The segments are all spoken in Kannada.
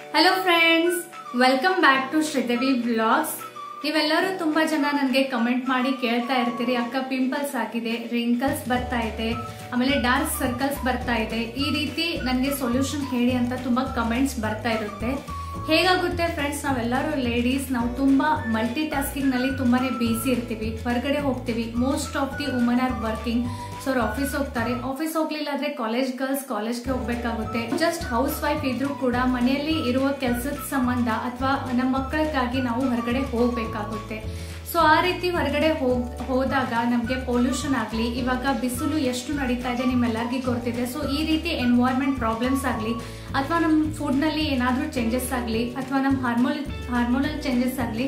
hello friends welcome back to Sridevi blogs ನೀವೆಲ್ಲರೂ ತುಂಬಾ ಜನ ನನಗೆ ಕಮೆಂಟ್ ಮಾಡಿ ಕೇಳ್ತಾ ಇರ್ತೀರಿ ಅಕ್ಕ ಪಿಂಪಲ್ಸ್ ಆಗಿದೆ ರಿಂಕಲ್ಸ್ ಬರ್ತಾ ಇದೆ ಆಮೇಲೆ ಡಾರ್ಕ್ ಸರ್ಕಲ್ಸ್ ಬರ್ತಾ ಇದೆ ಈ ರೀತಿ ನನಗೆ ಸೊಲ್ಯೂಷನ್ ಹೇಳಿ ಅಂತ ತುಂಬಾ ಕಮೆಂಟ್ಸ್ ಬರ್ತಾ ಇರುತ್ತೆ ಹೇಗಾಗುತ್ತೆ ಫ್ರೆಂಡ್ಸ್ ನಾವೆಲ್ಲರೂ ಲೇಡೀಸ್ ನಾವು ತುಂಬಾ ಮಲ್ಟಿ ಟಾಸ್ಕಿಂಗ್ ನಲ್ಲಿ ತುಂಬಾನೇ ಬಿಸಿ ಇರ್ತೀವಿ ಹೊರಗಡೆ ಹೋಗ್ತೀವಿ most of the woman are working so ಅವ್ರು ಆಫೀಸ್ ಹೋಗ್ತಾರೆ ಆಫೀಸ್ ಹೋಗ್ಲಿಲ್ಲ ಆದ್ರೆ ಕಾಲೇಜ್ ಗರ್ಲ್ಸ್ ಕಾಲೇಜ್ಗೆ ಹೋಗ್ಬೇಕಾಗುತ್ತೆ ಜಸ್ಟ್ ಹೌಸ್ ವೈಫ್ ಇದ್ರೂ ಕೂಡ ಮನೆಯಲ್ಲಿ ಇರುವ ಕೆಲಸದ ಸಂಬಂಧ ಅಥವಾ ನಮ್ಮ ಮಕ್ಕಳಿಗಾಗಿ ನಾವು ಹೊರಗಡೆ ಹೋಗ್ಬೇಕಾಗುತ್ತೆ ಸೊ ಆ ರೀತಿ ಹೊರಗಡೆ ಹೋಗ್ ಹೋದಾಗ ನಮಗೆ ಪೊಲ್ಯೂಷನ್ ಆಗಲಿ ಇವಾಗ ಬಿಸಿಲು ಎಷ್ಟು ನಡೀತಾ ಇದೆ ನಿಮ್ಮೆಲ್ಲರಿಗೂ ಗೊತ್ತಿದೆ ಸೊ ಈ ರೀತಿ ಎನ್ವೈರ್ಮೆಂಟ್ ಪ್ರಾಬ್ಲಮ್ಸ್ ಆಗಲಿ ಅಥವಾ ನಮ್ಮ ಫುಡ್ನಲ್ಲಿ ಏನಾದರೂ ಚೇಂಜಸ್ ಆಗಲಿ ಅಥವಾ ನಮ್ಮ ಹಾರ್ಮೋಲ್ ಹಾರ್ಮೋನಲ್ ಚೇಂಜಸ್ ಆಗಲಿ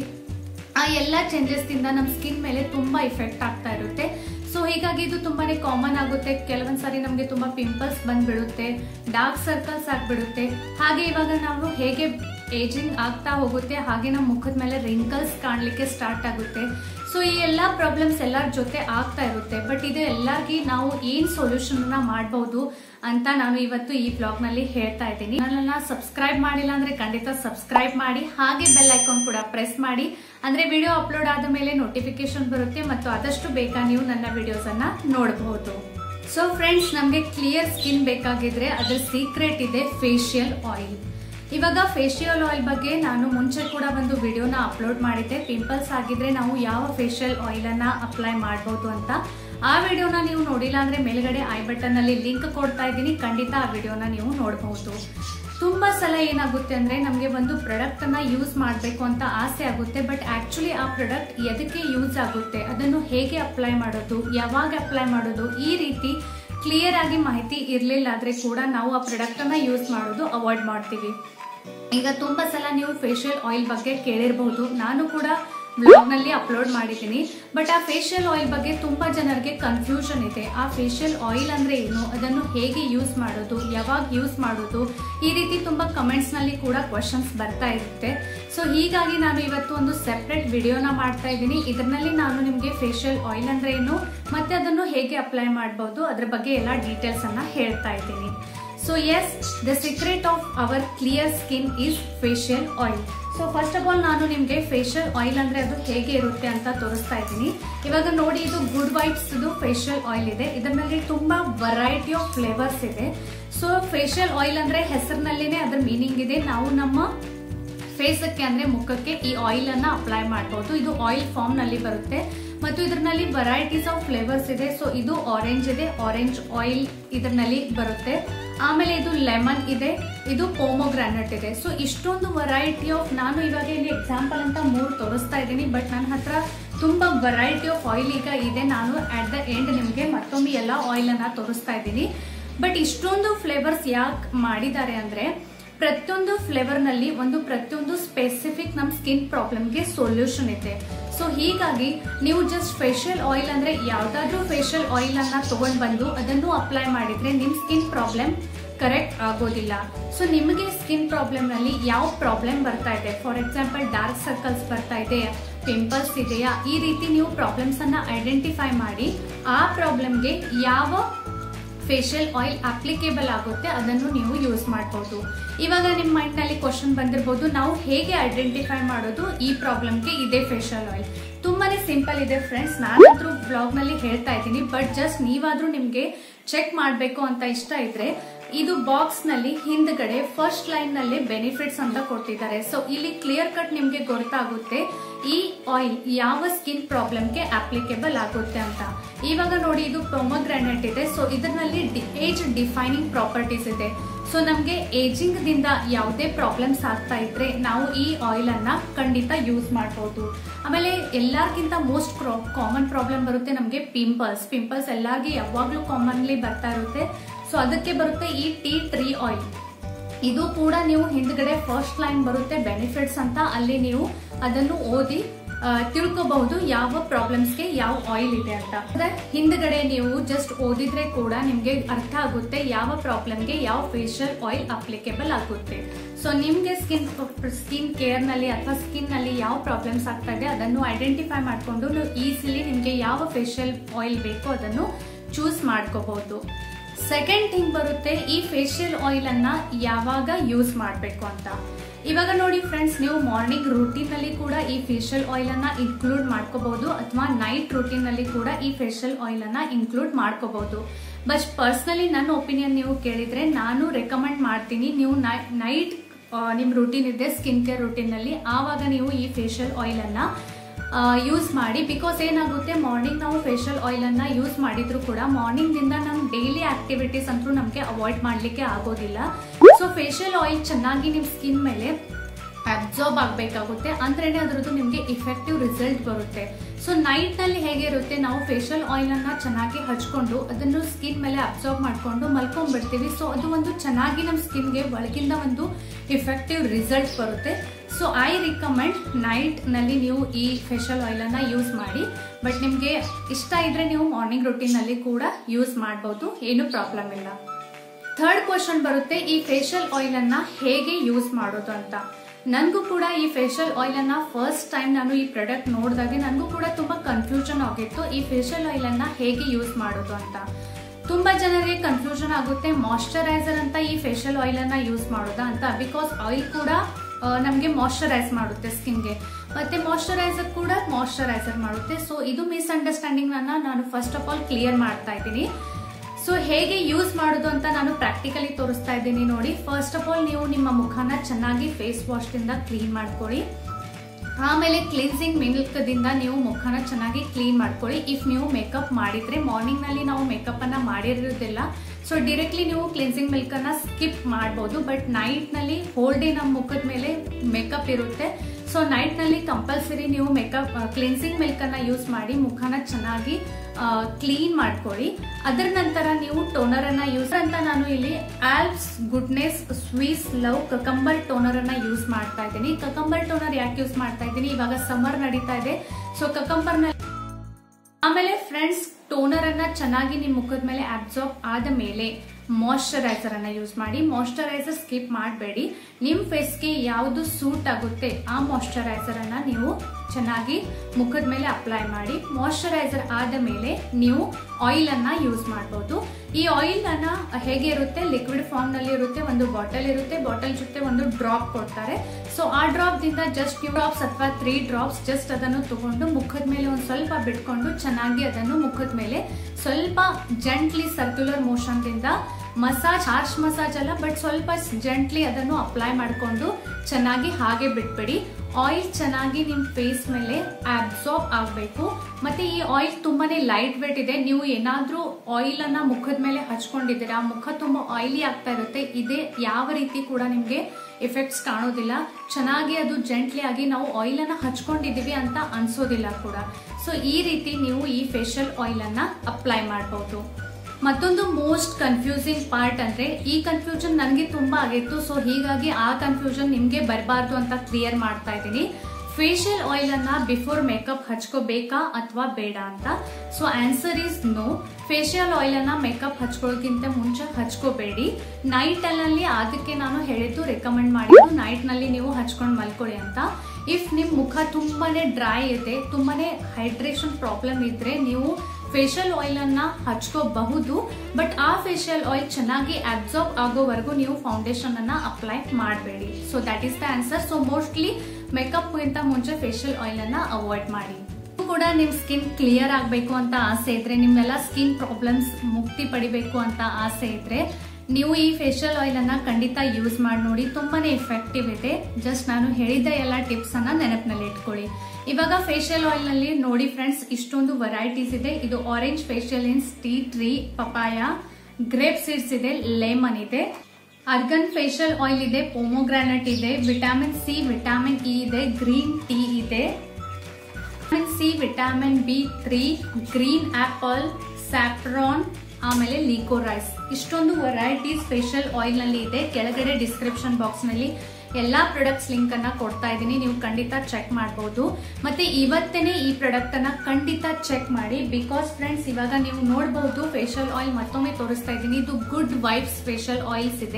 ಆ ಎಲ್ಲ ಚೇಂಜಸ್ದಿಂದ ನಮ್ಮ ಸ್ಕಿನ್ ಮೇಲೆ ತುಂಬಾ ಇಫೆಕ್ಟ್ ಆಗ್ತಾ ಇರುತ್ತೆ ಸೊ ಹೀಗಾಗಿ ಇದು ತುಂಬಾನೇ ಕಾಮನ್ ಆಗುತ್ತೆ ಕೆಲವೊಂದ್ಸಾರಿ ನಮಗೆ ತುಂಬಾ ಪಿಂಪಲ್ಸ್ ಬಂದ್ಬಿಡುತ್ತೆ ಡಾರ್ಕ್ ಸರ್ಕಲ್ಸ್ ಆಗ್ಬಿಡುತ್ತೆ ಹಾಗೆ ಇವಾಗ ನಾವು ಹೇಗೆ ಏಜಿಂಗ್ ಆಗ್ತಾ ಹೋಗುತ್ತೆ ಹಾಗೆ ನಮ್ಮ ಮುಖದ ಮೇಲೆ ರಿಂಕಲ್ಸ್ ಕಾಣಲಿಕ್ಕೆ ಸ್ಟಾರ್ಟ್ ಆಗುತ್ತೆ ಸೊ ಈ ಎಲ್ಲಾ ಪ್ರಾಬ್ಲಮ್ಸ್ ಎಲ್ಲರ ಜೊತೆ ಆಗ್ತಾ ಇರುತ್ತೆ ಬಟ್ ಇದು ಎಲ್ಲರಿಗೂ ನಾವು ಏನ್ ಸೊಲ್ಯೂಷನ್ ಮಾಡಬಹುದು ಅಂತ ನಾನು ಇವತ್ತು ಈ ಬ್ಲಾಗ್ ನಲ್ಲಿ ಹೇಳ್ತಾ ಇದ್ದೀನಿ ನನ್ನನ್ನ ಸಬ್ಸ್ಕ್ರೈಬ್ ಮಾಡಿಲ್ಲ ಅಂದ್ರೆ ಖಂಡಿತ ಸಬ್ಸ್ಕ್ರೈಬ್ ಮಾಡಿ ಹಾಗೆ ಬೆಲ್ ಐಕಾನ್ ಕೂಡ ಪ್ರೆಸ್ ಮಾಡಿ ಅಂದ್ರೆ ವಿಡಿಯೋ ಅಪ್ಲೋಡ್ ಆದ ಮೇಲೆ ನೋಟಿಫಿಕೇಶನ್ ಬರುತ್ತೆ ಮತ್ತು ಆದಷ್ಟು ಬೇಗ ನೀವು ನನ್ನ ವಿಡಿಯೋಸ್ ಅನ್ನ ನೋಡಬಹುದು ಸೊ ಫ್ರೆಂಡ್ಸ್ ನಮಗೆ ಕ್ಲಿಯರ್ ಸ್ಕಿನ್ ಬೇಕಾಗಿದ್ರೆ ಅದ್ರ ಸೀಕ್ರೆಟ್ ಇದೆ ಫೇಶಿಯಲ್ ಆಯಿಲ್ ಇವಾಗ ಫೇಶಿಯಲ್ ಆಯಿಲ್ ಬಗ್ಗೆ ನಾನು ಮುಂಚೆ ಕೂಡ ಒಂದು ವಿಡಿಯೋನ ಅಪ್ಲೋಡ್ ಮಾಡಿದ್ದೆ ಪಿಂಪಲ್ಸ್ ಆಗಿದ್ರೆ ನಾವು ಯಾವ ಫೇಶಿಯಲ್ ಆಯಿಲ್ ಅನ್ನ ಅಪ್ಲೈ ಮಾಡಬಹುದು ಅಂತ ಆ ವಿಡಿಯೋನ ನೀವು ನೋಡಿಲ್ಲ ಅಂದ್ರೆ ಮೇಲ್ಗಡೆ ಐ ಬಟನ್ ಅಲ್ಲಿ ಲಿಂಕ್ ಕೊಡ್ತಾ ಇದ್ದೀನಿ ಖಂಡಿತ ಆ ವಿಡಿಯೋನ ನೀವು ನೋಡಬಹುದು ತುಂಬಾ ಸಲ ಏನಾಗುತ್ತೆ ಅಂದ್ರೆ ನಮಗೆ ಒಂದು ಪ್ರಾಡಕ್ಟ್ ಅನ್ನ ಯೂಸ್ ಮಾಡಬೇಕು ಅಂತ ಆಸೆ ಆಗುತ್ತೆ ಬಟ್ ಆಕ್ಚುಲಿ ಆ ಪ್ರಾಡಕ್ಟ್ ಎದಕ್ಕೆ ಯೂಸ್ ಆಗುತ್ತೆ ಅದನ್ನು ಹೇಗೆ ಅಪ್ಲೈ ಮಾಡೋದು ಯಾವಾಗ ಅಪ್ಲೈ ಮಾಡೋದು ಈ ರೀತಿ ಕ್ಲಿಯರ್ ಆಗಿ ಮಾಹಿತಿ ಇರಲಿಲ್ಲ ಆದ್ರೆ ಕೂಡ ನಾವು ಆ ಪ್ರಾಡಕ್ಟ್ ಅನ್ನ ಯೂಸ್ ಮಾಡೋದು ಅವಾಯ್ಡ್ ಮಾಡ್ತೀವಿ ಈಗ ತುಂಬಾ ಸಲ ನೀವು ಫೇಶಿಯಲ್ ಆಯಿಲ್ ಬಗ್ಗೆ ಕೇಳಿರಬಹುದು ನಾನು ಕೂಡ ಬ್ಲಾಗ್ ನಲ್ಲಿ ಅಪ್ಲೋಡ್ ಮಾಡಿದ್ದೀನಿ ಬಟ್ ಆ ಫೇಶಿಯಲ್ ಆಯಿಲ್ ಬಗ್ಗೆ ತುಂಬಾ ಜನರಿಗೆ ಕನ್ಫ್ಯೂಷನ್ ಇದೆ ಆ ಫೇಶಿಯಲ್ ಆಯಿಲ್ ಅಂದ್ರೆ ಏನು ಅದನ್ನು ಹೇಗೆ ಯೂಸ್ ಮಾಡೋದು ಯಾವಾಗ ಯೂಸ್ ಮಾಡೋದು ಈ ರೀತಿ ತುಂಬಾ ಕಮೆಂಟ್ಸ್ ನಲ್ಲಿ ಕೂಡ ಕ್ವಶನ್ಸ್ ಬರ್ತಾ ಇರುತ್ತೆ ಸೊ ಹೀಗಾಗಿ ನಾನು ಇವತ್ತು ಒಂದು ಸೆಪ್ರೇಟ್ ವಿಡಿಯೋನ ಮಾಡ್ತಾ ಇದ್ದೀನಿ ಇದರಲ್ಲಿ ನಾನು ನಿಮಗೆ ಫೇಶಿಯಲ್ ಆಯಿಲ್ ಅಂದ್ರೆ ಏನು ಮತ್ತೆ ಅದನ್ನು ಹೇಗೆ ಅಪ್ಲೈ ಮಾಡಬಹುದು ಅದ್ರ ಬಗ್ಗೆ ಎಲ್ಲ ಡೀಟೇಲ್ಸ್ ಅನ್ನ ಹೇಳ್ತಾ ಇದ್ದೀನಿ so yes the secret of our clear skin is facial oil so first of all ನಾನು ನಿಮಗೆ ಫೇಶಿಯಲ್ ಆಯಿಲ್ ಅಂದ್ರೆ ಅದು ಹೇಗೆ ಇರುತ್ತೆ ಅಂತ ತೋರಿಸ್ತಾ ಇದ್ದೀನಿ ಇವಾಗ ನೋಡಿ ಇದು ಗುಡ್ ವೈಬ್ಸ್ ಫೇಶಿಯಲ್ ಆಯಿಲ್ ಇದೆ ಇದರಲ್ಲಿ ತುಂಬಾ ವೆರೈಟಿ ಆಫ್ ಫ್ಲೇವರ್ಸ್ ಇದೆ ಸೊ ಫೇಶಿಯಲ್ ಆಯಿಲ್ ಅಂದ್ರೆ ಹೆಸರಿನಲ್ಲಿನೇ ಅದ್ರ ಮೀನಿಂಗ್ ಇದೆ ನಾವು ನಮ್ಮ ಫೇಸಕ್ಕೆ ಅಂದ್ರೆ ಮುಖಕ್ಕೆ ಈ ಆಯಿಲ್ ಅನ್ನ ಅಪ್ಲೈ ಮಾಡಬಹುದು ಇದು ಆಯಿಲ್ ಫಾರ್ಮ್ ನಲ್ಲಿ ಬರುತ್ತೆ ಮತ್ತು ಇದರಲ್ಲಿ ವೆರೈಟೀಸ್ ಆಫ್ ಫ್ಲೇವರ್ಸ್ ಇದೆ ಸೊ ಇದು ಆರೆಂಜ್ ಇದೆ ಆರೆಂಜ್ ಆಯಿಲ್ ಇದರಲ್ಲಿ ಬರುತ್ತೆ ಆಮೇಲೆ ಇದು ಲೆಮನ್ ಇದೆ ಇದು ಪೋಮೋಗ್ರಾನಟ್ ಇದೆ ಸೊ ಇಷ್ಟೊಂದು ವೆರೈಟಿ ಆಫ್ ನಾನು ಇವಾಗ ಇಲ್ಲಿ ಎಕ್ಸಾಂಪಲ್ ಅಂತ ಮೂರು ತೋರಿಸ್ತಾ ಇದ್ದೀನಿ ಬಟ್ ನನ್ನ ಹತ್ರ ತುಂಬಾ ವೆರೈಟಿ ಆಫ್ ಆಯಿಲ್ ಈಗ ಇದೆ ನಾನು ಅಟ್ ದ ಎಂಡ್ ನಿಮಗೆ ಮತ್ತೊಮ್ಮೆ ಎಲ್ಲ ಆಯಿಲ್ ಅನ್ನ ತೋರಿಸ್ತಾ ಇದ್ದೀನಿ ಬಟ್ ಇಷ್ಟೊಂದು ಫ್ಲೇವರ್ಸ್ ಯಾಕೆ ಮಾಡಿದ್ದಾರೆ ಅಂದ್ರೆ ಪ್ರತಿಯೊಂದು ಫ್ಲೇವರ್ ನಲ್ಲಿ ಒಂದು ಪ್ರತಿಯೊಂದು ಸ್ಪೆಸಿಫಿಕ್ ನಮ್ ಸ್ಕಿನ್ ಪ್ರಾಬ್ಲಮ್ಗೆ ಸೊಲ್ಯೂಷನ್ ಇದೆ ಸೊ ಹೀಗಾಗಿ ನೀವು ಜಸ್ಟ್ ಫೇಶಿಯಲ್ ಆಯಿಲ್ ಅಂದ್ರೆ ಯಾವ್ದಾದ್ರೂ ಫೇಶಿಯಲ್ ಆಯಿಲ್ ಅನ್ನ ತಗೊಂಡ್ ಬಂದು ಅದನ್ನು ಅಪ್ಲೈ ಮಾಡಿದ್ರೆ ನಿಮ್ ಸ್ಕಿನ್ ಪ್ರಾಬ್ಲಮ್ ಕರೆಕ್ಟ್ ಆಗೋದಿಲ್ಲ ಸೊ ನಿಮಗೆ ಸ್ಕಿನ್ ಪ್ರಾಬ್ಲಮ್ ನಲ್ಲಿ ಯಾವ ಪ್ರಾಬ್ಲಮ್ ಬರ್ತಾ ಇದೆ ಫಾರ್ ಎಕ್ಸಾಂಪಲ್ ಡಾರ್ಕ್ ಸರ್ಕಲ್ಸ್ ಬರ್ತಾ ಇದೆ ಪಿಂಪಲ್ಸ್ ಇದೆಯಾ ಈ ರೀತಿ ನೀವು ಪ್ರಾಬ್ಲಮ್ಸ್ ಅನ್ನ ಐಡೆಂಟಿಫೈ ಮಾಡಿ ಆ ಪ್ರಾಬ್ಲಮ್ಗೆ ಯಾವ ಫೇಶಿಯಲ್ ಆಯಿಲ್ ಅಪ್ಲಿಕೇಬಲ್ ಆಗುತ್ತೆ ಅದನ್ನು ನೀವು ಯೂಸ್ ಮಾಡಬಹುದು ಇವಾಗ ನಿಮ್ಮ ಮೈಂಡ್ ನಲ್ಲಿ ಕ್ವಶನ್ ಬಂದಿರಬಹುದು ನಾವು ಹೇಗೆ ಐಡೆಂಟಿಫೈ ಮಾಡೋದು ಈ ಪ್ರಾಬ್ಲಮ್ಗೆ ಇದೇ ಫೇಶಿಯಲ್ ಆಯಿಲ್ ತುಂಬಾನೇ ಸಿಂಪಲ್ ಇದೆ ಫ್ರೆಂಡ್ಸ್ ನಾನಂತರೂ ಬ್ಲಾಗ್ ನಲ್ಲಿ ಹೇಳ್ತಾ ಇದ್ದೀನಿ ಬಟ್ ಜಸ್ಟ್ ನೀವಾದ್ರೂ ನಿಮ್ಗೆ ಚೆಕ್ ಮಾಡಬೇಕು ಅಂತ ಇಷ್ಟ ಇದ್ರೆ ಇದು ಬಾಕ್ಸ್ ನಲ್ಲಿ ಹಿಂದ್ಗಡೆ ಫಸ್ಟ್ ಲೈನ್ ನಲ್ಲಿ ಬೆನಿಫಿಟ್ಸ್ ಅಂತ ಕೊಟ್ಟಿದ್ದಾರೆ ಸೊ ಇಲ್ಲಿ ಕ್ಲಿಯರ್ ಕಟ್ ನಿಮ್ಗೆ ಗೊತ್ತಾಗುತ್ತೆ ಈ ಆಯಿಲ್ ಯಾವ ಸ್ಕಿನ್ ಪ್ರಾಬ್ಲಮ್ಗೆ ಅಪ್ಲಿಕೇಬಲ್ ಆಗುತ್ತೆ ಅಂತ ಇವಾಗ ನೋಡಿ ಇದು ಪ್ರೊಮೋಗ್ರಾನೆಟ್ ಇದೆ ಸೊ ಇದರಲ್ಲಿ ಏಜ್ ಡಿಫೈನಿಂಗ್ ಪ್ರಾಪರ್ಟೀಸ್ ಇದೆ ಸೊ ನಮಗೆ ಏಜಿಂಗ್ ದಿಂದ ಯಾವುದೇ ಪ್ರಾಬ್ಲಮ್ಸ್ ಆಗ್ತಾ ಇದ್ರೆ ನಾವು ಈ ಆಯಿಲ್ ಅನ್ನ ಖಂಡಿತ ಯೂಸ್ ಮಾಡಬಹುದು ಆಮೇಲೆ ಎಲ್ಲರಿಗಿಂತ ಮೋಸ್ಟ್ ಕಾಮನ್ ಪ್ರಾಬ್ಲಮ್ ಬರುತ್ತೆ ನಮಗೆ ಪಿಂಪಲ್ಸ್ ಪಿಂಪಲ್ಸ್ ಎಲ್ಲರಿಗೂ ಯಾವಾಗ್ಲೂ ಕಾಮನ್ಲಿ ಬರ್ತಾ ಇರುತ್ತೆ ಸೊ ಅದಕ್ಕೆ ಬರುತ್ತೆ ಈ ಟೀ ಟ್ರೀ ಆಯಿಲ್ ಇದು ಕೂಡ ನೀವು ಹಿಂದ್ಗಡೆ ಫಸ್ಟ್ ಲೈನ್ ಬರುತ್ತೆ ಬೆನಿಫಿಟ್ಸ್ ಅಂತ ಅಲ್ಲಿ ನೀವು ಅದನ್ನು ಓದಿ ತಿಳ್ಕೋಬಹುದು ಯಾವ ಪ್ರಾಬ್ಲಮ್ಸ್ಗೆ ಯಾವ ಆಯಿಲ್ ಇದೆ ಅಂತ ಅಂದ್ರೆ ಹಿಂದ್ಗಡೆ ನೀವು ಜಸ್ಟ್ ಓದಿದ್ರೆ ಕೂಡ ನಿಮ್ಗೆ ಅರ್ಥ ಆಗುತ್ತೆ ಯಾವ ಪ್ರಾಬ್ಲಮ್ಗೆ ಯಾವ ಫೇಶಿಯಲ್ ಆಯಿಲ್ ಅಪ್ಲಿಕೇಬಲ್ ಆಗುತ್ತೆ ಸೊ ನಿಮ್ಗೆ ಸ್ಕಿನ್ ಸ್ಕಿನ್ ಕೇರ್ ನಲ್ಲಿ ಅಥವಾ ಸ್ಕಿನ್ ನಲ್ಲಿ ಯಾವ ಪ್ರಾಬ್ಲಮ್ಸ್ ಆಗ್ತಾ ಇದೆ ಅದನ್ನು ಐಡೆಂಟಿಫೈ ಮಾಡ್ಕೊಂಡು ನೀವು ಈಸಿಲಿ ನಿಮ್ಗೆ ಯಾವ ಫೇಶಿಯಲ್ ಆಯಿಲ್ ಬೇಕೋ ಅದನ್ನು ಚೂಸ್ ಮಾಡ್ಕೋಬಹುದು ಸೆಕೆಂಡ್ ಥಿಂಗ್ ಬರುತ್ತೆ ಈ ಫೇಶಿಯಲ್ ಆಯಿಲ್ ಅನ್ನ ಯಾವಾಗ ಯೂಸ್ ಮಾಡಬೇಕು ಅಂತ ಇವಾಗ ನೋಡಿ ಫ್ರೆಂಡ್ಸ್ ನೀವು ಮಾರ್ನಿಂಗ್ ರೂಟೀನ್ ನಲ್ಲಿ ಕೂಡ ಈ ಫೇಶಿಯಲ್ ಆಯಿಲ್ ಅನ್ನ ಇನ್ಕ್ಲೂಡ್ ಮಾಡ್ಕೋಬಹುದು ಅಥವಾ ನೈಟ್ ರೂಟೀನ್ ನಲ್ಲಿ ಕೂಡ ಈ ಫೇಶಿಯಲ್ ಆಯಿಲ್ ಅನ್ನ ಇನ್ಕ್ಲೂಡ್ ಮಾಡ್ಕೋಬಹುದು ಬಟ್ ಪರ್ಸನಲಿ ನನ್ನ ಒಪಿನಿಯನ್ ನೀವು ಕೇಳಿದ್ರೆ ನಾನು ರೆಕಮೆಂಡ್ ಮಾಡ್ತೀನಿ ನೀವು ನೈಟ್ ನಿಮ್ ರೂಟೀನ್ ಇದೆ ಸ್ಕಿನ್ ಕೇರ್ ರೂಟೀನ್ ನಲ್ಲಿ ಆವಾಗ ನೀವು ಈ ಫೇಶಿಯಲ್ ಆಯಿಲ್ ಅನ್ನ ಯೂಸ್ ಮಾಡಿ ಬಿಕಾಸ್ ಏನಾಗುತ್ತೆ ಮಾರ್ನಿಂಗ್ ನಾವು ಫೇಶಿಯಲ್ ಆಯಿಲ್ ಅನ್ನ ಯೂಸ್ ಮಾಡಿದ್ರು ಕೂಡ ಮಾರ್ನಿಂಗ್ ದಿಂದ ನಮ್ ಡೈಲಿ ಆಕ್ಟಿವಿಟೀಸ್ ಅಂತೂ ನಮಗೆ ಅವಾಯ್ಡ್ ಮಾಡ್ಲಿಕ್ಕೆ ಆಗೋದಿಲ್ಲ ಸೊ ಫೇಶಿಯಲ್ ಆಯಿಲ್ ಚೆನ್ನಾಗಿ ನಿಮ್ ಸ್ಕಿನ್ ಮೇಲೆ ಅಬ್ಸಾರ್ಬ್ ಆಗಬೇಕಾಗುತ್ತೆ ಅಂದ್ರೇನೆ ಅದರದ್ದು ನಿಮಗೆ ಇಫೆಕ್ಟಿವ್ ರಿಸಲ್ಟ್ ಬರುತ್ತೆ ಸೊ ನೈಟ್ ನಲ್ಲಿ ಹೇಗಿರುತ್ತೆ ನಾವು ಫೇಶಿಯಲ್ ಆಯಿಲ್ ಅನ್ನ ಚೆನ್ನಾಗಿ ಹಚ್ಕೊಂಡು ಅದನ್ನು ಸ್ಕಿನ್ ಮೇಲೆ ಅಬ್ಸಾರ್ಬ್ ಮಾಡ್ಕೊಂಡು ಮಲ್ಕೊಂಡ್ಬಿಡ್ತೀವಿ ಸೊ ಅದು ಒಂದು ಚೆನ್ನಾಗಿ ನಮ್ಮ ಸ್ಕಿನ್ಗೆ ಒಳಗಿಂದ ಒಂದು ಇಫೆಕ್ಟಿವ್ ರಿಸಲ್ಟ್ ಬರುತ್ತೆ ಸೊ ಐ ರಿಕಮೆಂಡ್ ನೈಟ್ ನಲ್ಲಿ ನೀವು ಈ ಫೇಶಿಯಲ್ ಆಯಿಲ್ ಅನ್ನ ಯೂಸ್ ಮಾಡಿ ಬಟ್ ನಿಮಗೆ ಇಷ್ಟ ಇದ್ರೆ ನೀವು ಮಾರ್ನಿಂಗ್ ರೂಟೀನ್ ನಲ್ಲಿ ಕೂಡ ಯೂಸ್ ಮಾಡಬಹುದು ಏನು ಪ್ರಾಬ್ಲಮ್ ಇಲ್ಲ ಥರ್ಡ್ ಕ್ವಶನ್ ಬರುತ್ತೆ ಈ ಫೇಶಿಯಲ್ ಆಯಿಲ್ ಅನ್ನ ಹೇಗೆ ಯೂಸ್ ಮಾಡೋದು ಅಂತ ನನಗೂ ಕೂಡ ಈ ಫೇಶಿಯಲ್ ಆಯಿಲ್ ಅನ್ನ ಫಸ್ಟ್ ಟೈಮ್ ನಾನು ಈ ಪ್ರಾಡಕ್ಟ್ ನೋಡಿದಾಗೆ ನನಗೂ ಕೂಡ ತುಂಬಾ ಕನ್ಫ್ಯೂಷನ್ ಆಗಿತ್ತು ಈ ಫೇಶಿಯಲ್ ಆಯಿಲ್ ಅನ್ನ ಹೇಗೆ ಯೂಸ್ ಮಾಡೋದು ಅಂತ ತುಂಬಾ ಜನರಿಗೆ ಕನ್ಫ್ಯೂಷನ್ ಆಗುತ್ತೆ ಮಾಯಶ್ಚರೈಸರ್ ಅಂತ ಈ ಫೇಶಿಯಲ್ ಆಯಿಲ್ ಅನ್ನ ಯೂಸ್ ಮಾಡೋದಾ ಅಂತ ಬಿಕಾಸ್ ಆಯಿಲ್ ಕೂಡ ನಮಗೆ ಮಾಯಶ್ಚರೈಸ್ ಮಾಡುತ್ತೆ ಸ್ಕಿನ್ಗೆ ಮತ್ತೆ ಮಾಯಶ್ಚರೈಸರ್ ಕೂಡ ಮಾಯಶ್ಚರೈಸರ್ ಮಾಡುತ್ತೆ ಸೊ ಇದು ಮಿಸ್ಅಂಡರ್ಸ್ಟ್ಯಾಂಡಿಂಗ್ ಅನ್ನ ನಾನು ಫಸ್ಟ್ ಆಫ್ ಆಲ್ ಕ್ಲಿಯರ್ ಮಾಡ್ತಾ ಇದ್ದೀನಿ ಸೊ ಹೇಗೆ ಯೂಸ್ ಮಾಡೋದು ಅಂತ ನಾನು ಪ್ರಾಕ್ಟಿಕಲಿ ತೋರಿಸ್ತಾ ಇದ್ದೀನಿ ನೋಡಿ ಫಸ್ಟ್ ಆಫ್ ಆಲ್ ನೀವು ನಿಮ್ಮ ಮುಖನ ಚೆನ್ನಾಗಿ ಫೇಸ್ ವಾಶ್ ದಿಂದ ಕ್ಲೀನ್ ಮಾಡ್ಕೊಳ್ಳಿ ಆಮೇಲೆ ಕ್ಲಿನ್ಸಿಂಗ್ ಮಿಲ್ಕ್ ದಿಂದ ನೀವು ಮುಖನ ಚೆನ್ನಾಗಿ ಕ್ಲೀನ್ ಮಾಡ್ಕೊಳ್ಳಿ ಇಫ್ ನೀವು ಮೇಕಪ್ ಮಾಡಿದ್ರೆ ಮಾರ್ನಿಂಗ್ ನಲ್ಲಿ ನಾವು ಮೇಕಪ್ ಅನ್ನ ಮಾಡಿರೋದಿಲ್ಲ ಸೊ ಡೈರೆಕ್ಟ್ಲಿ ನೀವು ಕ್ಲಿನ್ಸಿಂಗ್ ಮಿಲ್ಕ್ ಅನ್ನ ಸ್ಕಿಪ್ ಮಾಡಬಹುದು ಬಟ್ ನೈಟ್ ನಲ್ಲಿ ಹೋಲ್ ಡೇ ನಮ್ಮ ಮುಖದ ಮೇಲೆ ಮೇಕಪ್ ಇರುತ್ತೆ ಸೊ ನೈಟ್ ನಲ್ಲಿ ಕಂಪಲ್ಸರಿ ನೀವು ಮೇಕಪ್ ಕ್ಲಿನ್ಸಿಂಗ್ ಮಿಲ್ಕ್ ಅನ್ನ ಯೂಸ್ ಮಾಡಿ ಮುಖನ ಚೆನ್ನಾಗಿ ಕ್ಲೀನ್ ಮಾಡ್ಕೊಳ್ಳಿ ಅದರ ನಂತರ ನೀವು ಟೋನರ್ ಅನ್ನ ಯೂಸ್ ಅಂತ ನಾನು ಇಲ್ಲಿ Alps goodness Swiss love cucumber toner ಅನ್ನ ಯೂಸ್ ಮಾಡ್ತಾ ಇದ್ದೀನಿ ಕಕಂಬರ್ ಟೋನರ್ ಯಾಕೆ ಯೂಸ್ ಮಾಡ್ತಾ ಇದ್ದೀನಿ ಇವಾಗ ಸಮ್ಮರ್ ನಡೀತಾ ಇದೆ ಸೊ ಕಕಂಬರ್ ನಲ್ಲಿ ಆಮೇಲೆ ಫ್ರೆಂಡ್ಸ್ ಟೋನರ್ ಅನ್ನ ಚೆನ್ನಾಗಿ ನಿಮ್ ಮುಖದ ಮೇಲೆ ಅಬ್ಸಾರ್ಬ್ ಆದ ಮೇಲೆ ಮಾಯಶ್ಚರೈಸರ್ ಅನ್ನ ಯೂಸ್ ಮಾಡಿ ಮಾಯಶ್ಚರೈಸರ್ ಸ್ಕಿಪ್ ಮಾಡಬೇಡಿ ನಿಮ್ ಫೇಸ್ಗೆ ಯಾವುದು ಸೂಟ್ ಆಗುತ್ತೆ ಆ ಮಾಯಶ್ಚರೈಸರ್ ಅನ್ನ ನೀವು ಚೆನ್ನಾಗಿ ಮುಖದ ಮೇಲೆ ಅಪ್ಲೈ ಮಾಡಿ ಮಾಯಶ್ಚರೈಸರ್ ಆದ ಮೇಲೆ ನೀವು ಆಯಿಲ್ ಅನ್ನ ಯೂಸ್ ಮಾಡಬಹುದು ಈ ಆಯಿಲ್ ಅನ್ನ ಹೇಗೆ ಇರುತ್ತೆ ಲಿಕ್ವಿಡ್ ಫಾರ್ಮ್ ನಲ್ಲಿ ಇರುತ್ತೆ ಒಂದು ಬಾಟಲ್ ಇರುತ್ತೆ ಬಾಟಲ್ ಜೊತೆ ಒಂದು ಡ್ರಾಪ್ ಕೊಡ್ತಾರೆ ಸೊ ಆ ಡ್ರಾಪ್ ದಿಂದ ಜಸ್ಟ್ ಟೂ ಡ್ರಾಪ್ಸ್ ಅಥವಾ ತ್ರೀ ಡ್ರಾಪ್ಸ್ ಜಸ್ಟ್ ಅದನ್ನು ತಗೊಂಡು ಮುಖದ ಮೇಲೆ ಒಂದು ಸ್ವಲ್ಪ ಬಿಟ್ಕೊಂಡು ಚೆನ್ನಾಗಿ ಅದನ್ನು ಮುಖದ ಮೇಲೆ ಸ್ವಲ್ಪ ಜೆಂಟ್ಲಿ ಸರ್ಕ್ಯುಲರ್ ಮೋಷನ್ ದಿಂದ ಮಸಾಜ್ ಹಾರ್ಶ್ ಮಸಾಜ್ ಅಲ್ಲ ಬಟ್ ಸ್ವಲ್ಪ ಜೆಂಟ್ಲಿ ಅದನ್ನು ಅಪ್ಲೈ ಮಾಡಿಕೊಂಡು ಚೆನ್ನಾಗಿ ಹಾಗೆ ಬಿಟ್ಬಿಡಿ ಆಯಿಲ್ ಚೆನ್ನಾಗಿ ನಿಮ್ ಫೇಸ್ ಮೇಲೆ ಅಬ್ಸಾರ್ಬ್ ಆಗಬೇಕು ಮತ್ತೆ ಈ ಆಯಿಲ್ ತುಂಬಾನೇ ಲೈಟ್ ವೇಟ್ ಇದೆ ನೀವು ಏನಾದ್ರೂ ಆಯಿಲ್ ಅನ್ನ ಮುಖದ ಮೇಲೆ ಹಚ್ಕೊಂಡಿದ್ದೀರಾ ಮುಖ ತುಂಬಾ ಆಯಿಲಿ ಆಗ್ತಾ ಇರುತ್ತೆ ಇದೇ ಯಾವ ರೀತಿ ಕೂಡ ನಿಮ್ಗೆ ಎಫೆಕ್ಟ್ಸ್ ಕಾಣೋದಿಲ್ಲ ಚೆನ್ನಾಗಿ ಅದು ಜೆಂಟ್ಲಿ ಆಗಿ ನಾವು ಆಯಿಲ್ ಅನ್ನ ಹಚ್ಕೊಂಡಿದೀವಿ ಅಂತ ಅನ್ಸೋದಿಲ್ಲ ಕೂಡ ಸೊ ಈ ರೀತಿ ನೀವು ಈ ಫೇಶಿಯಲ್ ಆಯಿಲ್ ಅನ್ನ ಅಪ್ಲೈ ಮಾಡಬಹುದು ಮತ್ತೊಂದು ಮೋಸ್ಟ್ ಕನ್ಫ್ಯೂಸಿಂಗ್ ಪಾರ್ಟ್ ಅಂದ್ರೆ ಈ ಕನ್ಫ್ಯೂಷನ್ ನನಗೆ ತುಂಬಾ ಆಗಿತ್ತು ಸೊ ಹೀಗಾಗಿ ಆ ಕನ್ಫ್ಯೂಷನ್ ನಿಮ್ಗೆ ಬರಬಾರ್ದು ಅಂತ ಕ್ಲಿಯರ್ ಮಾಡ್ತಾ ಇದ್ದೀನಿ ಫೇಶಿಯಲ್ ಆಯಿಲ್ ಅನ್ನ ಬಿಫೋರ್ ಮೇಕಪ್ ಹಚ್ಕೋಬೇಕಾ ಅಥವಾ ಬೇಡ ಅಂತ so answer is no facial oil ಅನ್ನ ಮೇಕಪ್ ಹಚ್ಕೊಳ್ಳೋಕ್ಕಿಂತ ಮುಂಚೆ ಹಚ್ಕೋಬೇಡಿ ನೈಟ್ ಅಲ್ಲಿ ಅದಕ್ಕೆ ನಾನು ಹೇಳಿದ್ದು ರೆಕಮೆಂಡ್ ಮಾಡಿದ್ದು ನೈಟ್ ನಲ್ಲಿ ನೀವು ಹಚ್ಕೊಂಡು ಮಲ್ಕೊಳ್ಳಿ ಅಂತ ಇಫ್ ನಿಮ್ ಮುಖ ತುಂಬಾನೇ ಡ್ರೈ ಇದೆ ತುಂಬಾನೇ ಹೈಡ್ರೇಷನ್ ಪ್ರಾಬ್ಲಮ್ ಇದ್ರೆ ನೀವು ಫೇಶಿಯಲ್ ಆಯಿಲ್ ಅನ್ನ ಹಚ್ಕೋಬಹುದು ಬಟ್ ಆ ಫೇಶಿಯಲ್ ಆಯಿಲ್ ಚೆನ್ನಾಗಿ ಅಬ್ಸಾರ್ಬ್ ಆಗೋವರೆಗೂ ನೀವು ಫೌಂಡೇಶನ್ ಅನ್ನ ಅಪ್ಲೈ ಮಾಡಬೇಡಿ so that is the answer so mostly makeup ಗಿಂತ ಮುಂಚೆ ಫೇಶಿಯಲ್ ಆಯಿಲ್ ಅನ್ನ ಅವಾಯ್ಡ್ ಮಾಡಿ ಕೂಡ ನಿಮ್ ಸ್ಕಿನ್ ಕ್ಲಿಯರ್ ಆಗಬೇಕು ಅಂತ ಆಸೆ ಇದ್ರೆ ನಿಮ್ಮೆಲ್ಲ ಸ್ಕಿನ್ ಪ್ರಾಬ್ಲಮ್ಸ್ ಮುಕ್ತಿ ಪಡಿಬೇಕು ಅಂತ ಆಸೆ ಇದ್ರೆ ನೀವು ಈ ಫೇಶಿಯಲ್ ಆಯಿಲ್ ಅನ್ನ ಖಂಡಿತ ಯೂಸ್ ಮಾಡಿ ನೋಡಿ ತುಂಬಾನೇ ಎಫೆಕ್ಟಿವ್ ಇದೆ ಜಸ್ಟ್ ನಾನು ಹೇಳಿದ ಎಲ್ಲ ಟಿಪ್ಸ್ ಅನ್ನ ನೆನಪಿನಲ್ಲಿ ಇಟ್ಕೊಳ್ಳಿ ಇವಾಗ ಫೇಶಿಯಲ್ ಆಯಿಲ್ ನಲ್ಲಿ ನೋಡಿ ಫ್ರೆಂಡ್ಸ್ ಇಷ್ಟೊಂದು ವೆರೈಟೀಸ್ ಇದೆ ಇದು ಆರೆಂಜ್ ಫೇಶಿಯಲ್ ಇನ್ಸ್ tea tree papaya grape seeds ಇದೆ ಲೆಮನ್ ಇದೆ ಅರ್ಗನ್ ಫೇಶಿಯಲ್ ಆಯಿಲ್ ಇದೆ ಪೊಮೊಗ್ರಾನೆಟ್ ಇದೆ ವಿಟಾಮಿನ್ ಸಿ ವಿಟಾಮಿನ್ ಇ ಇದೆ ಗ್ರೀನ್ ಟೀ ಇದೆ vitamin C vitamin B three green apple saffron ಆಮೇಲೆ ಲೀಕೋ ರೈಸ್ ಇಷ್ಟೊಂದು ವೆರೈಟೀಸ್ ಫೇಶಿಯಲ್ ಆಯಿಲ್ ನಲ್ಲಿ ಇದೆ ಕೆಳಗಡೆ ಡಿಸ್ಕ್ರಿಪ್ಷನ್ ಬಾಕ್ಸ್ ನಲ್ಲಿ ಎಲ್ಲಾ ಪ್ರಾಡಕ್ಟ್ಸ್ ಲಿಂಕ್ ಅನ್ನ ಕೊಡ್ತಾ ಇದ್ದೀನಿ ನೀವು ಖಂಡಿತ ಚೆಕ್ ಮಾಡಬಹುದು ಮತ್ತೆ ಇವತ್ತೇನೆ ಈ ಪ್ರಾಡಕ್ಟ್ ಅನ್ನ ಖಂಡಿತ ಚೆಕ್ ಮಾಡಿ ಬಿಕಾಸ್ ಫ್ರೆಂಡ್ಸ್ ಇವಾಗ ನೀವು ನೋಡಬಹುದು ಫೇಶಿಯಲ್ ಆಯಿಲ್ ಮತ್ತೊಮ್ಮೆ ತೋರಿಸ್ತಾ ಇದ್ದೀನಿ ಇದು ಗುಡ್ ವೈಬ್ಸ್ ಫೇಶಿಯಲ್ ಆಯಿಲ್ಸ್ ಇದೆ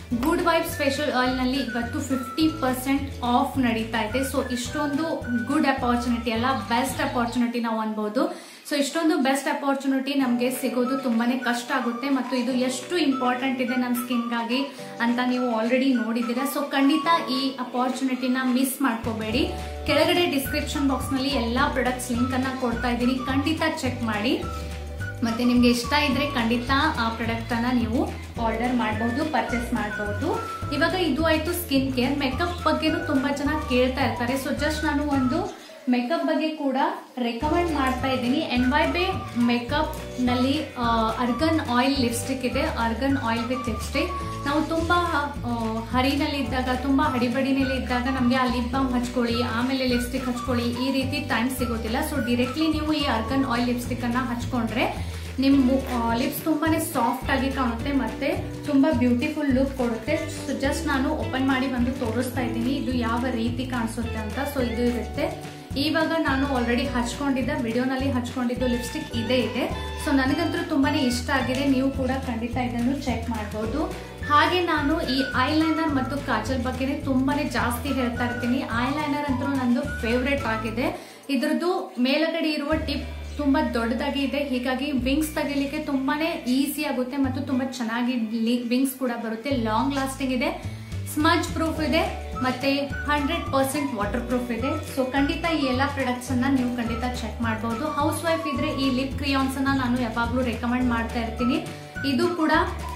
ಗುಡ್ ವೈಬ್ಸ್ ಫೇಶಿಯಲ್ ಆಯಿಲ್ ನಲ್ಲಿ ಇವತ್ತು ಫಿಫ್ಟಿ ಪರ್ಸೆಂಟ್ ಆಫ್ ನಡೀತಾ ಇದೆ ಸೊ ಇಷ್ಟೊಂದು ಗುಡ್ ಅಪಾರ್ಚುನಿಟಿ ಅಲ್ಲ ಬೆಸ್ಟ್ ಅಪಾರ್ಚುನಿಟಿ ನಾವು ಅನ್ಬೋದು ಸೊ ಇಷ್ಟೊಂದು ಬೆಸ್ಟ್ ಅಪಾರ್ಚುನಿಟಿ ನಮಗೆ ಸಿಗೋದು ತುಂಬಾನೇ ಕಷ್ಟ ಆಗುತ್ತೆ ಮತ್ತು ಇದು ಎಷ್ಟು ಇಂಪಾರ್ಟೆಂಟ್ ಇದೆ ನಮ್ಮ ಸ್ಕಿನ್ಗಾಗಿ ಅಂತ ನೀವು ಆಲ್ರೆಡಿ ನೋಡಿದ್ದೀರಾ ಸೊ ಖಂಡಿತ ಈ ಅಪಾರ್ಚುನಿಟಿನ ಮಿಸ್ ಮಾಡ್ಕೋಬೇಡಿ ಕೆಳಗಡೆ ಡಿಸ್ಕ್ರಿಪ್ಷನ್ ಬಾಕ್ಸ್ ನಲ್ಲಿ ಎಲ್ಲಾ ಪ್ರಾಡಕ್ಟ್ಸ್ ಲಿಂಕ್ ಅನ್ನ ಕೊಡ್ತಾ ಇದ್ದೀನಿ ಖಂಡಿತ ಚೆಕ್ ಮಾಡಿ ಮತ್ತೆ ನಿಮ್ಗೆ ಇಷ್ಟ ಇದ್ರೆ ಖಂಡಿತ ಆ ಪ್ರಾಡಕ್ಟ್ ಅನ್ನ ನೀವು ಆರ್ಡರ್ ಮಾಡಬಹುದು ಪರ್ಚೇಸ್ ಮಾಡಬಹುದು ಇವಾಗ ಇದು ಆಯ್ತು ಸ್ಕಿನ್ ಕೇರ್ ಮೇಕಪ್ ಬಗ್ಗೆನೂ ತುಂಬಾ ಜನ ಕೇಳ್ತಾ ಇರ್ತಾರೆ ಸೊ ಜಸ್ಟ್ ನಾನು ಒಂದು ಮೇಕಪ್ ಬಗ್ಗೆ ಕೂಡ ರೆಕಮೆಂಡ್ ಮಾಡ್ತಾ ಇದ್ದೀನಿ ಎನ್ ವೈ ಬೇ ಮೇಕಪ್ ನಲ್ಲಿ ಅರ್ಗನ್ ಆಯಿಲ್ ಲಿಪ್ಸ್ಟಿಕ್ ಇದೆ ಅರ್ಗನ್ ಆಯಿಲ್ ವಿತ್ ಲಿಪ್ಸ್ಟಿಕ್ ನಾವು ತುಂಬಾ ಆ, ಹರಿನಲ್ಲಿ ಇದ್ದಾಗ ತುಂಬಾ ಹಡಿಬಡಿನಲ್ಲಿ ಇದ್ದಾಗ ನಮಗೆ ಆ ಲಿಪ್ ಬಾಮ್ ಹಚ್ಕೊಳ್ಳಿ ಆಮೇಲೆ ಲಿಪ್ಸ್ಟಿಕ್ ಹಚ್ಕೊಳ್ಳಿ ಈ ರೀತಿ ಟೈಮ್ ಸಿಗೋದಿಲ್ಲ ಸೊ ಡೈರೆಕ್ಟ್ಲಿ ನೀವು ಈ ಅರ್ಗನ್ ಆಯಿಲ್ ಲಿಪ್ಸ್ಟಿಕ್ ಅನ್ನ ಹಚ್ಕೊಂಡ್ರೆ ನಿಮ್ಮ ಲಿಪ್ಸ್ ತುಂಬಾನೇ ಸಾಫ್ಟ್ ಆಗಿ ಕಾಣುತ್ತೆ ಮತ್ತೆ ತುಂಬಾ ಬ್ಯೂಟಿಫುಲ್ ಲುಕ್ ಕೊಡುತ್ತೆ ಸೊ ಜಸ್ಟ್ ನಾನು ಓಪನ್ ಮಾಡಿ ಬಂದು ತೋರಿಸ್ತಾ ಇದ್ದೀನಿ ಇದು ಯಾವ ರೀತಿ ಕಾಣಿಸುತ್ತೆ ಅಂತ ಸೊ ಇದು ಇರುತ್ತೆ ಇವಾಗ ನಾನು ಆಲ್ರೆಡಿ ಹಚ್ಕೊಂಡಿದ್ದ ವಿಡಿಯೋನಲ್ಲಿ ಹಚ್ಕೊಂಡಿದ್ದು ಲಿಪ್ಸ್ಟಿಕ್ ಇದೇ ಇದೆ ಸೊ ನನಗಂತೂ ತುಂಬಾನೇ ಇಷ್ಟ ಆಗಿದೆ ನೀವು ಕೂಡ ಖಂಡಿತ ಇದನ್ನು ಚೆಕ್ ಮಾಡಬಹುದು ಹಾಗೆ ನಾನು ಈ ಐಲೈನರ್ ಮತ್ತು ಕಾಜಲ್ ಬಗ್ಗೆನೇ ತುಂಬಾನೇ ಜಾಸ್ತಿ ಹೇಳ್ತಾ ಇರ್ತೀನಿ ಐಲೈನರ್ ಅಂತೂ ನಂದು ಫೇವ್ರೆಟ್ ಆಗಿದೆ ಇದ್ರದ್ದು ಮೇಲಗಡೆ ಇರುವ ಟಿಪ್ ತುಂಬಾ ದೊಡ್ಡದಾಗಿ ಇದೆ ಹೀಗಾಗಿ ವಿಂಗ್ಸ್ ತೆಗಿಲಿಕ್ಕೆ ತುಂಬಾನೇ ಈಸಿ ಆಗುತ್ತೆ ಮತ್ತು ತುಂಬಾ ಚೆನ್ನಾಗಿ ವಿಂಗ್ಸ್ ಕೂಡ ಬರುತ್ತೆ ಲಾಂಗ್ ಲಾಸ್ಟಿಂಗ್ ಇದೆ ಸ್ಮಜ್ ಪ್ರೂಫ್ ಇದೆ ಮತ್ತೆ ಹಂಡ್ರೆಡ್ ಪರ್ಸೆಂಟ್ ವಾಟರ್ ಪ್ರೂಫ್ ಇದೆ ಸೊ ಖಂಡಿತ ಈ ಎಲ್ಲ ಪ್ರಾಡಕ್ಟ್ಸ್ ಅನ್ನ ನೀವು ಖಂಡಿತ ಚೆಕ್ ಮಾಡಬಹುದು ಹೌಸ್ ವೈಫ್ ಇದ್ರೆ ಈ ಲಿಪ್ ಕ್ರಿಯಾನ್ಸ್ ಅನ್ನ ನಾನು ಯಾವಾಗ್ಲೂ ರೆಕಮೆಂಡ್ ಮಾಡ್ತಾ ಇರ್ತೀನಿ ಇದು ಕೂಡ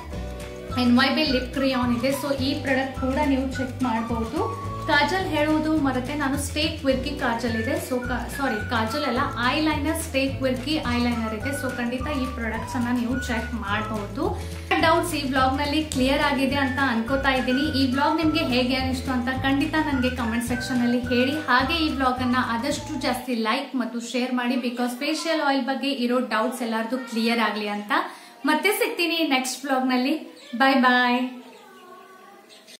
N Y Bae lip crayon ಇದೆ ಸೊ ಈ ಪ್ರಾಡಕ್ಟ್ ಕೂಡ ನೀವು ಚೆಕ್ ಮಾಡಬಹುದು ಕಾಜಲ್ ಹೇಳುವುದು ಮರತೆ ನಾನು ಸ್ಟೇಕ್ ವಿರ್ಕಿ ಕಾಜಲ್ ಇದೆ ಸೊ ಸಾರಿ ಕಾಜಲ್ ಅಲ್ಲ eyeliner stay quirky eyeliner ಇದೆ ಸೊ ಖಂಡಿತ ಈ ಪ್ರಾಡಕ್ಟ್ಸ್ ಅನ್ನ ನೀವು ಚೆಕ್ ಮಾಡಬಹುದು ಡೌಟ್ಸ್ ಈ ಬ್ಲಾಗ್ ನಲ್ಲಿ ಕ್ಲಿಯರ್ ಆಗಿದೆ ಅಂತ ಅನ್ಕೋತಾ ಇದ್ದೀನಿ ಈ ಬ್ಲಾಗ್ ನಿಮ್ಗೆ ಹೇಗೆ ಅನಿಸ್ತು ಅಂತ ಖಂಡಿತ ನನಗೆ ಕಮೆಂಟ್ ಸೆಕ್ಷನ್ ಅಲ್ಲಿ ಹೇಳಿ ಹಾಗೆ ಈ ಬ್ಲಾಗ್ ಅನ್ನ ಆದಷ್ಟು ಜಾಸ್ತಿ ಲೈಕ್ ಮತ್ತು ಶೇರ್ ಮಾಡಿ ಬಿಕಾಸ್ ಫೇಶಿಯಲ್ ಆಯಿಲ್ ಬಗ್ಗೆ ಇರೋ ಡೌಟ್ಸ್ ಎಲ್ಲಾರ್ದು ಕ್ಲಿಯರ್ ಆಗ್ಲಿ ಅಂತ ಮತ್ತೆ ಸಿಗ್ತೀನಿ ನೆಕ್ಸ್ಟ್ ಬ್ಲಾಗ್ ನಲ್ಲಿ ಬಾಯ್ ಬಾಯ್